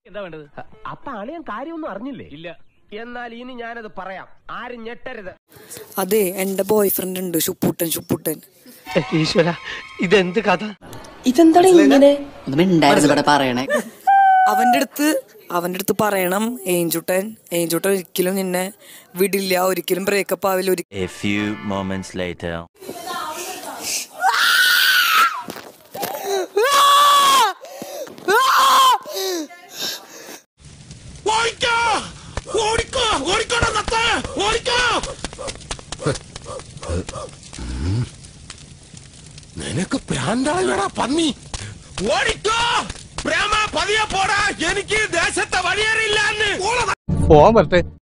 എന്താ വേണ്ടത് അപ്പൊ അളിയൻ കാര്യമൊന്നും അറിഞ്ഞില്ലേ ഇല്ല എന്നാൽ ഇനി ഞാനത് പറയാം ആരും ഞെട്ടരുത് അതെ എന്റെ ബോയ് ഫ്രണ്ട് ഉണ്ട് ഷുപ്പൂട്ടൻ ഷുപ്പൂട്ടൻ ഈശ്വര ഇതെന്ത് കഥ ഇതെന്താണ് ഇങ്ങനെ ഒന്ന് മിണ്ടായിരുന്നു ഇവിടെ പറയണേ അവന്റെ അടുത്ത് അവന്റെ അടുത്ത് പറയണം ഏഞ്ചുട്ടൻ ഏഞ്ചുട്ടൻ ഒരിക്കലും നിന്നെ വിടില്ല ഒരിക്കലും ബ്രേക്കപ്പ് ആവില്ല ഒരിക്കലും A few moments later. നിനക്ക് പ്രാന്താളാ പന്നി ഓടിക്കോ പ്രേമ പതിയെ പോടാ എനിക്ക് ദേശത്തെ വഴിയേറിയില്ല പോവാൻ പറ്റേ